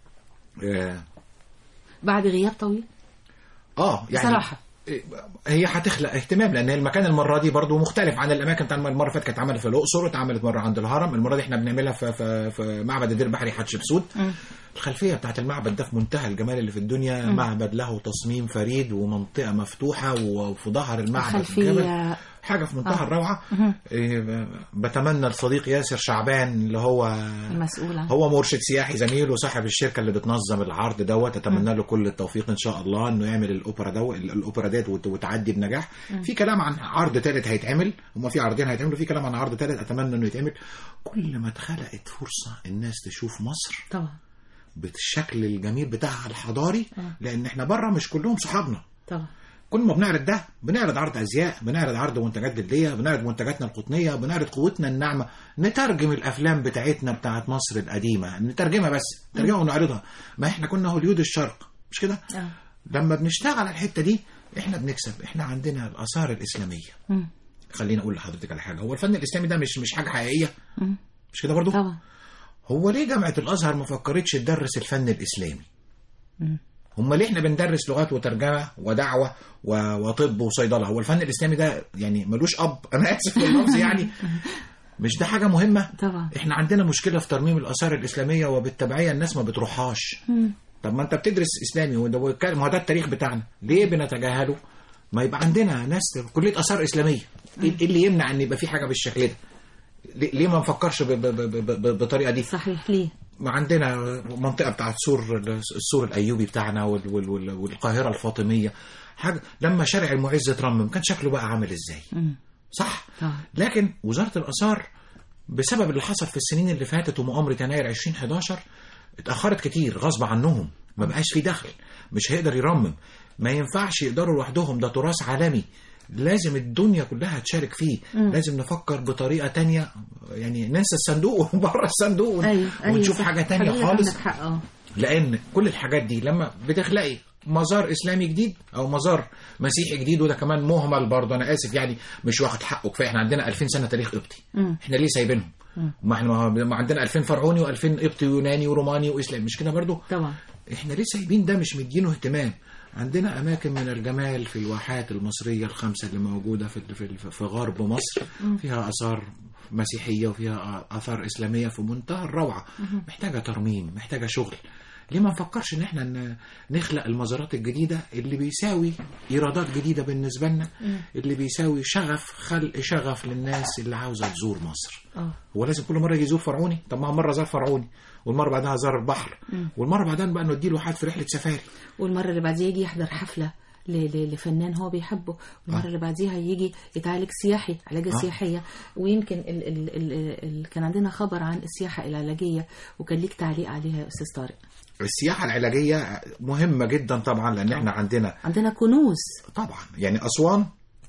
اه, بعد غياب طويل آه يعني بصراحه هي هتخلق اهتمام لان المكان المره دي برضو مختلف عن الاماكن بتاع المره اللي فاتت كانت اتعملت في الاقصر اتعملت مره عند الهرم المره دي احنا بنعملها في في, في معبد الدير البحري حتشبسوت مم. الخلفيه بتاعت المعبد ده في منتهى الجمال اللي في الدنيا معبد له تصميم فريد ومنطقه مفتوحه وفي ظهر المعبد الجبل. الخلفيه حاجه في منتهى آه. الروعه مهم. إيه، بتمنى لصديق ياسر شعبان اللي هو المسؤوله هو مرشد سياحي زميل وصاحب الشركه اللي بتنظم العرض دوت اتمنى له كل التوفيق ان شاء الله انه يعمل الاوبرا دو الاوبرا ديت وت- وتعدي بنجاح في كلام عن عرض ثالث هيتعمل هما في عرضين هيتعملوا في كلام عن عرض ثالث اتمنى انه يتعمل كل ما اتخلقت فرصه الناس تشوف مصر طبعا بالشكل الجميل بتاعها الحضاري آه. لان احنا بره مش كلهم صحابنا طبعا كل ما بنعرض ده بنعرض عرض ازياء بنعرض عرض منتجات جلديه بنعرض منتجاتنا القطنيه بنعرض قوتنا الناعمه نترجم الافلام بتاعتنا بتاعت مصر القديمه نترجمها بس نترجمها ونعرضها ما احنا كنا هوليود الشرق مش كده اه لما بنشتغل على الحته دي احنا بنكسب احنا عندنا الاثار الاسلاميه مم. خليني اقول لحضرتك على حاجه هو الفن الاسلامي ده مش مش حاجه حقيقيه مم. مش كده برضو طبعا هو ليه جامعه الازهر ما فكرتش تدرس الفن الاسلامي مم. هم ليه احنا بندرس لغات وترجمه ودعوه و- وطب وصيدله هو الفن الاسلامي ده يعني ملوش اب انا اسف في اللفظ يعني مش ده حاجه مهمه طبعا احنا عندنا مشكله في ترميم الاثار الاسلاميه وبالتبعيه الناس ما بتروحهاش مم. طب ما انت بتدرس اسلامي وده وكان- ما هو ده التاريخ بتاعنا ليه بنتجاهله ما يبقى عندنا ناس كليه اثار اسلاميه ايه إيه اللي يمنع ان يبقى في حاجه بالشكل ده ليه ليه ما نفكرش ب- ب- ب- ب- بالطريقه دي صحيح ليه ما عندنا منطقه بتاعت سور السور الايوبي بتاعنا وال- وال- وال- والقاهره الفاطميه حاجه لما شارع المعز اترمم كان شكله بقى عامل ازاي مم. صح طبعا لكن وزاره الاثار بسبب اللي حصل في السنين اللي فاتت ومؤامره يناير 2011 اتاخرت كتير غصب عنهم ما بقاش في دخل مش هيقدر يرمم ما ينفعش يقدروا لوحدهم ده تراث عالمي لازم الدنيا كلها تشارك فيه لازم نفكر بطريقة تانية يعني ننسى الصندوق بره الصندوق ون- ايوه ايوه ونشوف صح. حاجة تانية حقيقة خالص عندك حق اه لان كل الحاجات دي لما بتخلقي مزار اسلامي جديد او مزار مسيحي جديد وده كمان مهمل برضه انا اسف يعني مش واخد حقه كفايه احنا عندنا 2000 سنه تاريخ قبطي مم. احنا ليه سايبينهم ما احنا ما عندنا 2000 فرعوني و2000 قبطي ويوناني وروماني واسلامي مش كده برضه طبعا احنا ليه سايبين ده مش مدينه اهتمام عندنا اماكن من الجمال في الواحات المصريه الخمسه اللي موجوده في في, في غرب مصر فيها اثار مسيحيه وفيها اثار اسلاميه في منتهى الروعه محتاجه ترميم محتاجه شغل ليه ما نفكرش ان احنا ن- نخلق المزارات الجديده اللي بيساوي ايرادات جديده بالنسبه لنا اللي بيساوي شغف خلق شغف للناس اللي عاوزه تزور مصر اه هو لازم كل مره يجي يزور فرعوني طب ما هو مره زار فرعوني والمره بعدها زار البحر والمره بعدها بقى نودي له حد في رحله سفاري والمره اللي بعديها يجي يحضر حفله ل- ل- لفنان هو بيحبه والمره آه. اللي بعديها يجي يتعالج سياحي علاجه آه. سياحيه ويمكن ال ال ال ال كان عندنا خبر عن السياحه العلاجيه وكان ليك تعليق عليها يا استاذ طارق السياحه العلاجيه مهمه جدا طبعا لان احنا عندنا عندنا كنوز طبعا يعني اسوان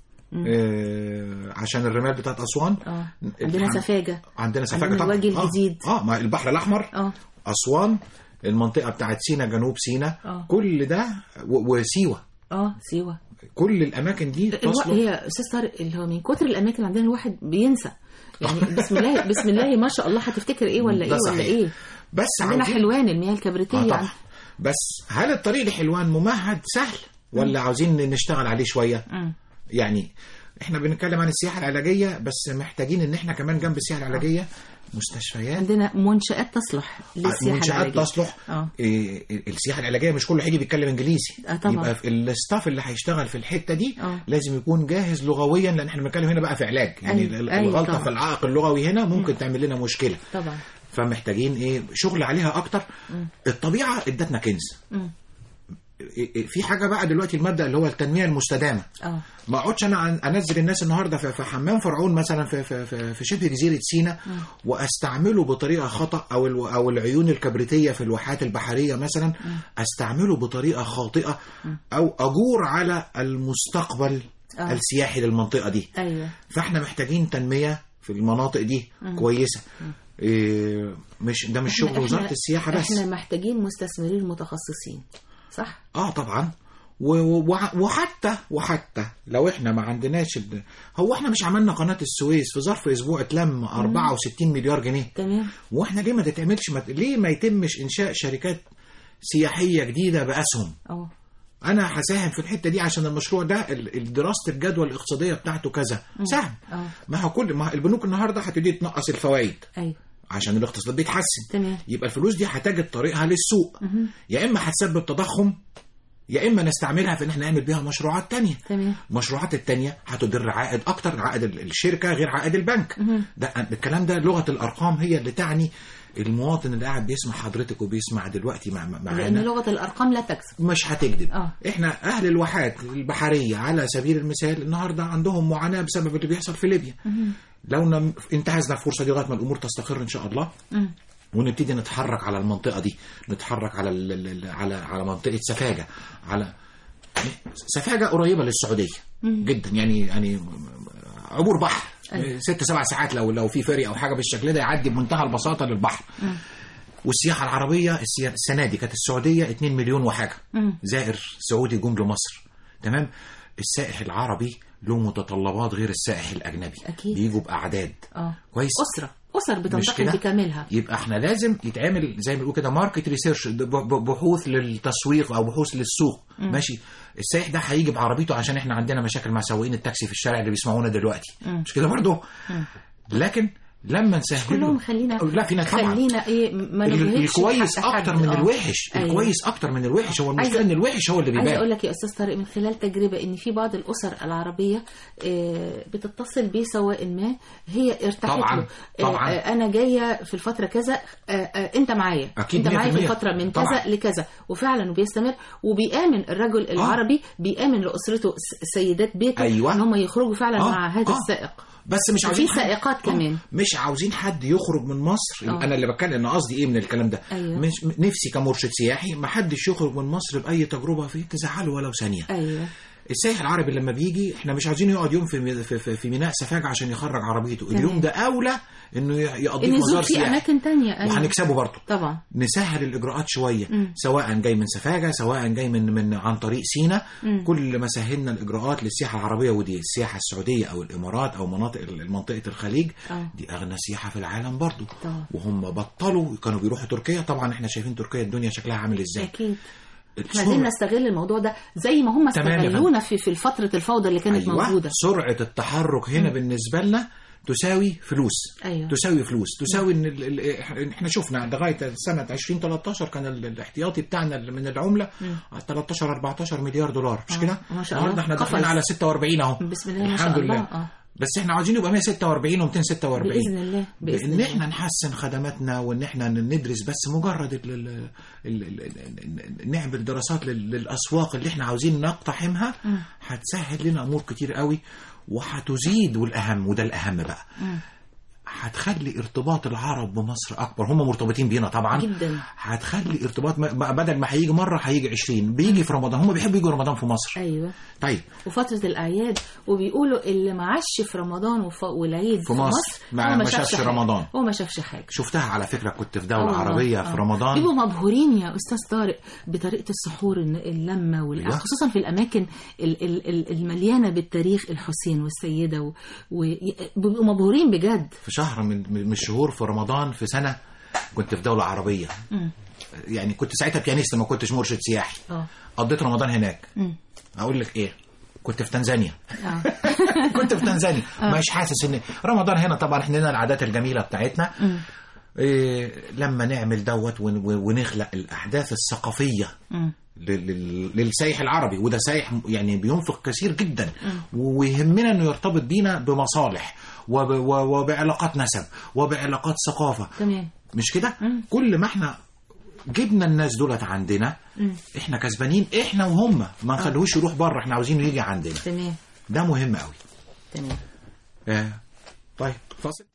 آه عشان الرمال بتاعت اسوان اه عندنا الحم- سفاجه عندنا سفاجه عندنا طبعا الوجه آه، الجديد. اه ما البحر الاحمر اه اسوان المنطقه بتاعت سينا جنوب سينا آه. كل ده و- وسيوه اه سيوه كل الاماكن دي الوقت تصلح هي استاذ طارق اللي هو من كتر الاماكن اللي عندنا الواحد بينسى يعني بسم الله بسم الله ما شاء الله هتفتكر ايه ولا ده ايه ولا صحيح. ايه بس عندنا عاوزين- حلوان المياه الكبريتيه آه يعني طبعا بس هل الطريق لحلوان ممهد سهل ولا عاوزين نشتغل عليه شويه مم. يعني احنا بنتكلم عن السياحه العلاجيه بس محتاجين ان احنا كمان جنب السياحه العلاجيه مستشفيات عندنا منشآت تصلح للسياحه منشآت العلاجيه تصلح اه إيه، السياحه العلاجيه مش كله هيجي بيتكلم انجليزي آه طبعا. يبقى في الستاف اللي هيشتغل في الحته دي آه. لازم يكون جاهز لغويا لان احنا بنتكلم هنا بقى في علاج يعني أيوة، ال- أيوة الغلطه طبعا. في العائق اللغوي هنا ممكن تعمل لنا مشكله طبعا فمحتاجين ايه شغل عليها اكتر الطبيعه ادتنا كنز مم. إيه- إيه، في حاجه بقى دلوقتي المبدا اللي هو التنميه المستدامه اه ما اقعدش انا عن- انزل الناس النهارده في في حمام فرعون مثلا في في في, في شبه جزيره سيناء واستعمله بطريقه خطا او الو- او العيون الكبريتيه في الواحات البحريه مثلا استعمله بطريقه خاطئه او اجور على المستقبل آه. السياحي للمنطقه دي ايوه فاحنا محتاجين تنميه في المناطق دي كويسه إيه مش ده مش شغل وزاره السياحه بس احنا محتاجين مستثمرين متخصصين صح اه طبعا و- و- وحتى وحتى لو احنا ما عندناش ال... هو احنا مش عملنا قناه السويس في ظرف اسبوع اتلم 64 مليار جنيه تمام واحنا ليه ما تتعملش ما... ليه ما يتمش انشاء شركات سياحيه جديده باسهم اه انا هساهم في الحته دي عشان المشروع ده ال- ال- دراسه الجدوى الاقتصاديه بتاعته كذا سهم اه ما هو كل ما البنوك النهارده هتبتدي تنقص الفوائد ايوه عشان الاقتصاد بيتحسن تمام يبقى الفلوس دي هتجد طريقها للسوق يا اما هتسبب تضخم يا اما نستعملها في ان احنا نعمل بيها مشروعات تانية تمام المشروعات التانية هتدر عائد اكتر عائد ال- الشركة غير عائد البنك ده الكلام ده لغة الارقام هي اللي تعني المواطن اللي قاعد بيسمع حضرتك وبيسمع دلوقتي مع مع- لان معانا لغه الارقام لا تكسب مش هتكذب آه. احنا اهل الواحات البحرية على سبيل المثال النهاردة عندهم معاناة بسبب اللي بيحصل في ليبيا لو نم... انتهزنا الفرصة دي لغاية ما الامور تستقر ان شاء الله مم. ونبتدي نتحرك على المنطقه دي نتحرك على ال ال على على منطقه سفاجه على سفاجه قريبه للسعوديه جدا يعني يعني عبور بحر أيوة. ست سبع ساعات لو لو في فري او حاجه بالشكل ده يعدي بمنتهى البساطه للبحر والسياحه العربيه السيا- السنه دي كانت السعوديه 2 مليون وحاجه مم. زائر سعودي جم لمصر تمام السائح العربي له متطلبات غير السائح الاجنبي أكيد. بيجوا باعداد اه كويس اسره اسر مش بتنتقل كده؟ بكاملها يبقى احنا لازم يتعمل زي ما بيقولوا كده ماركت ريسيرش بحوث للتسويق او بحوث للسوق ماشي السائح ده هيجي بعربيته عشان احنا عندنا مشاكل مع سواقين التاكسي في الشارع اللي بيسمعونا دلوقتي مم. مش كده برضه لكن لما نسهل كلهم خلينا لا فينا طبعا خلينا ايه ما ال- نبهتش الكويس حق حد. اكتر من آه. الوحش أيوة. الكويس اكتر من الوحش هو المشكله عايزة- ان الوحش هو اللي عايزه بيبان اقول لك يا استاذ طارق من خلال تجربه ان في بعض الاسر العربيه آه، بتتصل بسواء ما هي ارتاحت طبعاً، له آه، طبعاً. آه، انا جايه في الفتره كذا آه، آه، انت معايا أكيد انت معايا في 100% الفتره من كذا طبعاً. لكذا وفعلا وبيستمر وبيامن الرجل العربي بيامن لاسرته س- سيدات بيته أيوة. ان هم يخرجوا فعلا آه، مع هذا آه. السائق بس مش وفي عايزين حاجة- سائقات آه، كمان. مش مش عاوزين حد يخرج من مصر آه. انا اللي بتكلم انا قصدي ايه من الكلام ده أيوة. مش نفسي كمرشد سياحي ما حدش يخرج من مصر باي تجربه فيه تزعله ولو ثانيه ايوه السائح العربي لما بيجي احنا مش عاوزين يقعد يوم في في, في, في ميناء سفاجة عشان يخرج عربيته تمام. اليوم ده اولى انه يقضيه ان في يزور مزار في سياحي اماكن تانية ايوه وهنكسبه برضه طبعا نسهل الاجراءات شويه مم. سواء جاي من سفاجه سواء جاي من من عن طريق سينا مم. كل ما سهلنا الاجراءات للسياحه العربيه ودي السياحه السعوديه او الامارات او مناطق منطقه الخليج اه دي اغنى سياحه في العالم برضو طبعا. وهم بطلوا كانوا بيروحوا تركيا طبعا احنا شايفين تركيا الدنيا شكلها عامل ازاي اكيد احنا السرعة- عايزين نستغل الموضوع ده زي ما هم تمام يا استغلونا في في فتره الفوضى اللي كانت أيوة. موجوده سرعه التحرك هنا بالنسبه لنا تساوي فلوس ايوه تساوي فلوس تساوي ان ال- ال- احنا شفنا لغايه سنه 2013 كان ال- الاحتياطي بتاعنا من العمله مم. 13 14 مليار دولار مش آه، كده؟ ما شاء الله. النهارده احنا داخلين قفز. على 46 اهو بسم الله ما الحمد شاء الله لله اه بس احنا عاوزين يبقى 146 و246 باذن الله باذن ان الله احنا نحسن خدماتنا وان احنا ندرس بس مجرد ال ال ال ال ال نعمل دراسات لل- للاسواق اللي احنا عاوزين نقتحمها مم. هتسهل لنا امور كتير قوي وهتزيد والاهم وده الاهم بقى مم. هتخلي ارتباط العرب بمصر اكبر هم مرتبطين بينا طبعا جدا هتخلي ارتباط م- بقى بدل ما هيجي مره هيجي 20 بيجي في رمضان هم بيحبوا يجوا رمضان في مصر ايوه طيب وفتره الاعياد وبيقولوا اللي ما عاش في رمضان وف... والعيد في مصر ما- هو ما شافش حاجة. رمضان. هو ما شافش حاجه شفتها على فكره كنت في آه دوله والله. عربيه آه. في رمضان بيبقوا مبهورين يا استاذ طارق بطريقه السحور الن- اللمه والأ... أيوة. خصوصا في الاماكن ال... ال... ال- المليانه بالتاريخ الحسين والسيده و... و... بيبقوا مبهورين بجد في شهر من من الشهور في رمضان في سنه كنت في دوله عربيه مم. يعني كنت ساعتها بيانيست ما كنتش مرشد سياحي اه قضيت رمضان هناك مم. اقول لك ايه كنت في تنزانيا اه كنت في تنزانيا مش حاسس ان رمضان هنا طبعا احنا لنا العادات الجميله بتاعتنا مم. إيه لما نعمل دوت ون- ونخلق الاحداث الثقافيه مم. لل- لل- للسايح العربي وده سايح يعني بينفق كثير جدا ويهمنا انه يرتبط بينا بمصالح وب- و- وبعلاقات نسب وبعلاقات ثقافه تمام مش كده مم. كل ما احنا جبنا الناس دولت عندنا مم. احنا كسبانين احنا وهم ما نخليهوش يروح بره احنا عاوزينه يجي عندنا تمام ده مهم قوي تمام آه. طيب فاصل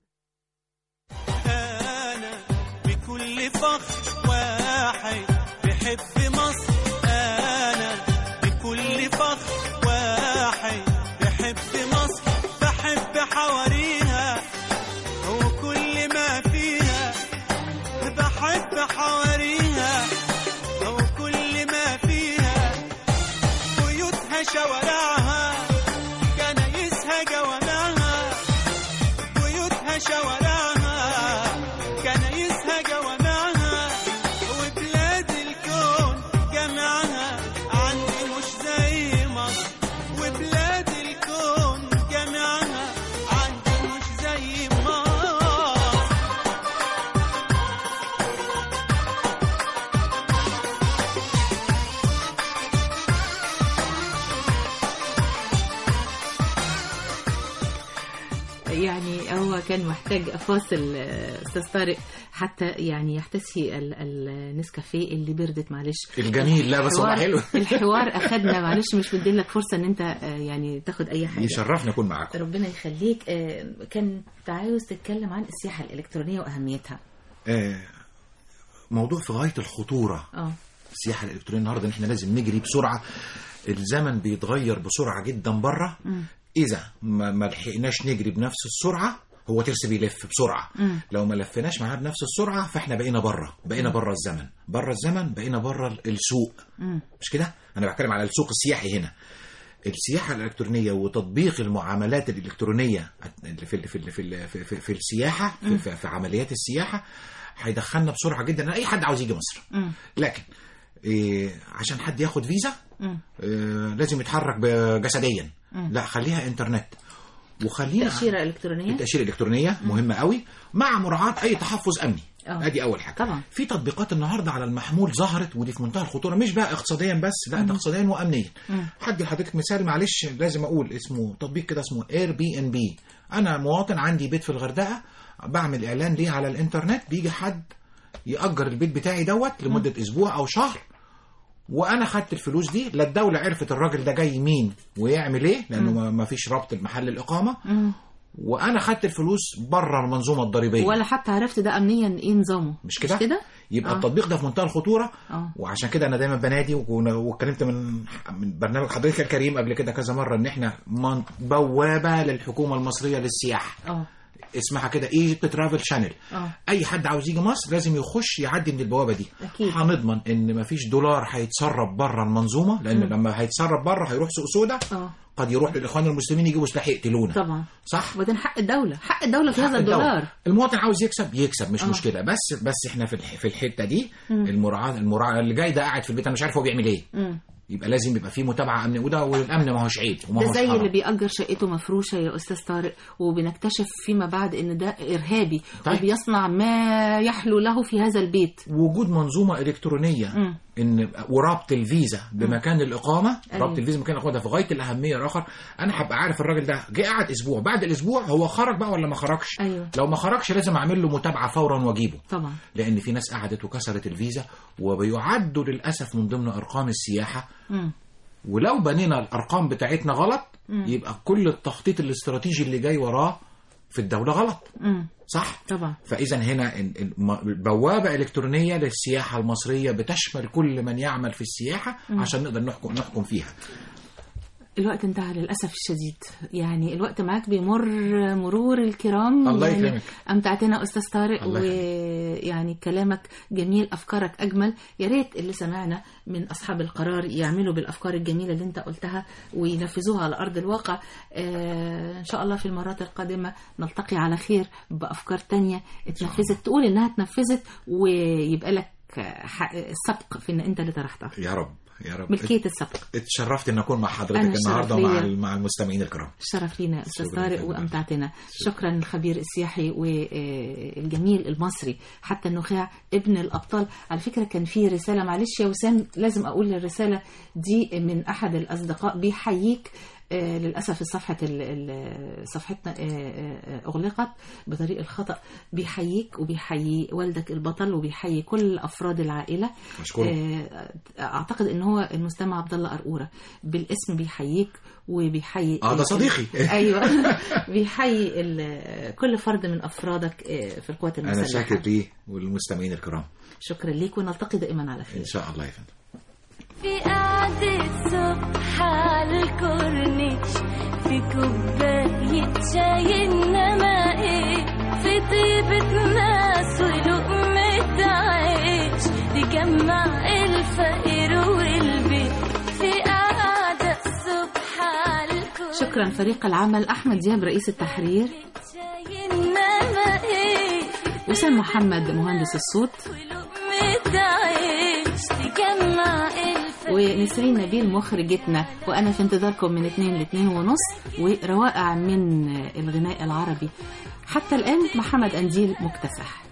أنا بكل فخر واحد بحب مصر أنا بكل فخر واحد بحب مصر بحب حواريها وكل ما فيها بحب حواريها وكل ما فيها بيوتها شوارعها كنايسها جوامعها بيوتها شوارعها كنايسها جوامعها وبلاد الكون جمعها عندي مش زي مصر وبلاد الكون جمعها عندي مش زي مصر يعني هو كان محتاج فاصل آه، استاذ طارق حتى يعني يحتسي ال- ال- النسكافيه اللي بردت معلش الجميل لا بس هو الحوار- حلو الحوار اخدنا معلش مش مدين لك فرصه ان انت آه، يعني تاخد اي حاجه يشرفني اكون معاكم ربنا يخليك آه، كان عاوز تتكلم عن السياحه الالكترونيه واهميتها آه. موضوع في غايه الخطوره اه السياحه الالكترونيه النهارده ان احنا لازم نجري بسرعه الزمن بيتغير بسرعه جدا بره مم. اذا ما ما لحقناش نجري بنفس السرعه هو ترس بيلف بسرعه مم. لو ما لفيناش معاه بنفس السرعه فاحنا بقينا بره بقينا بره الزمن بره الزمن بقينا بره السوق مم. مش كده انا بتكلم على السوق السياحي هنا السياحه الالكترونيه وتطبيق المعاملات الالكترونيه اللي في في في في, في, في, في السياحه في, في, في عمليات السياحه هيدخلنا بسرعه جدا اي حد عاوز يجي مصر مم. لكن إيه عشان حد ياخد فيزا مم. إيه لازم يتحرك ب- جسديا مم. لا خليها انترنت وخلينا تاشيره الكترونيه التاشيره الالكترونيه مهمه قوي مع مراعاه اي تحفظ امني آه. ادي اول حاجه طبعا. في تطبيقات النهارده على المحمول ظهرت ودي في منتهى الخطوره مش بقى اقتصاديا بس لا ده اقتصاديا وامنيا مم. حد لحضرتك مثال معلش لازم اقول اسمه تطبيق كده اسمه اير بي ان بي انا مواطن عندي بيت في الغردقه بعمل اعلان ليه على الانترنت بيجي حد ياجر البيت بتاعي دوت لمده اسبوع او شهر وانا خدت الفلوس دي لا الدوله عرفت الراجل ده جاي مين ويعمل ايه لانه ما- ما فيش ربط بمحل الاقامه مم. وانا خدت الفلوس بره المنظومه الضريبيه ولا حتى عرفت ده امنيا ايه نظامه مش كده؟ مش كده يبقى آه. التطبيق ده في منتهى الخطوره اه وعشان كده انا دايما بنادي وكون- واتكلمت من من برنامج حضرتك الكريم قبل كده كذا مره ان احنا من- بوابه للحكومه المصريه للسياحه اه اسمها كده ايجيبت ترافل شانل اه اي حد عاوز يجي مصر لازم يخش يعدي من البوابه دي أكيد. هنضمن ان مفيش دولار هيتسرب بره المنظومه لان مم. لما هيتسرب بره هيروح سوق سودا اه قد يروح للاخوان المسلمين يجيبوا سلاح يقتلونا طبعا صح وبعدين حق الدوله حق الدوله في حق هذا الدولة. الدولار المواطن عاوز يكسب يكسب مش آه. مشكله بس بس احنا في الح- في الحته دي مم. المراعاه المراعاه اللي جاي ده قاعد في البيت انا مش عارف هو بيعمل ايه مم. يبقى لازم يبقى في متابعه امنيه وده والامن ما هوش عيب وما ده هوش زي حرام. اللي بيأجر شقته مفروشة يا أستاذ طارق وبنكتشف فيما بعد إن ده إرهابي طيب. وبيصنع ما يحلو له في هذا البيت وجود منظومه الكترونيه مم. ان وربط الفيزا بمكان الاقامه أيوة. ربط الفيزا بمكان الاقامه ده في غايه الاهميه الاخر انا هبقى عارف الراجل ده جه قعد اسبوع بعد الاسبوع هو خرج بقى ولا ما خرجش أيوة. لو ما خرجش لازم اعمل له متابعه فورا واجيبه طبعا لان في ناس قعدت وكسرت الفيزا وبيعدوا للاسف من ضمن ارقام السياحه مم. ولو بنينا الارقام بتاعتنا غلط مم. يبقى كل التخطيط الاستراتيجي اللي جاي وراه في الدوله غلط مم. صح طبعا فاذا هنا ال- الم- البوابه الكترونيه للسياحه المصريه بتشمل كل من يعمل في السياحه عشان نقدر نحكم نحكم فيها الوقت انتهى للأسف الشديد يعني الوقت معاك بيمر مرور الكرام الله يعني يكرمك. أمتعتنا أستاذ طارق الله ويعني كلامك جميل أفكارك أجمل يا ريت اللي سمعنا من أصحاب القرار يعملوا بالأفكار الجميلة اللي أنت قلتها وينفذوها على أرض الواقع آه إن شاء الله في المرات القادمة نلتقي على خير بأفكار تانية اتنفذت تقول إنها اتنفذت ويبقى لك حق- السبق في إن أنت اللي طرحتها يا رب يا رب ملكية السبق اتشرفت ان اكون مع حضرتك أنا النهارده الشرف مع ليا. ال- مع المستمعين الكرام شرف لينا استاذ شكراً طارق جداً. وامتعتنا شكرا للخبير السياحي والجميل المصري حتى النخاع ابن الابطال على فكره كان في رساله معلش يا وسام لازم اقول الرساله دي من احد الاصدقاء بيحييك آه، للاسف الصفحه ال- ال- صفحتنا آه، آه، اغلقت بطريق الخطا بيحييك وبيحيي والدك البطل وبيحيي كل افراد العائله أشكره. آه، اعتقد ان هو المستمع عبد الله قرقوره بالاسم بيحييك وبيحيي اه ده صديقي ايوه بيحيي ال- كل فرد من افرادك آه، في القوات انا المسلحه شاكر ليه والمستمعين الكرام شكرا ليك ونلتقي دائما على خير ان شاء الله يا فندم في قعدة صبح على الكورنيش في كوباية شاي إنما إيه في طيبة ناس ولقمة عيش تجمع الفقير والبيت في قعدة صبح على الكورنيش شكرا فريق العمل احمد دياب رئيس التحرير شاي إنما إيه وسام محمد مهندس الصوت ولقمة عيش تجمع الفقير ونسرين نبيل مخرجتنا وانا في انتظاركم من اتنين لاتنين ونص وروائع من الغناء العربي حتى الان محمد انديل مكتسح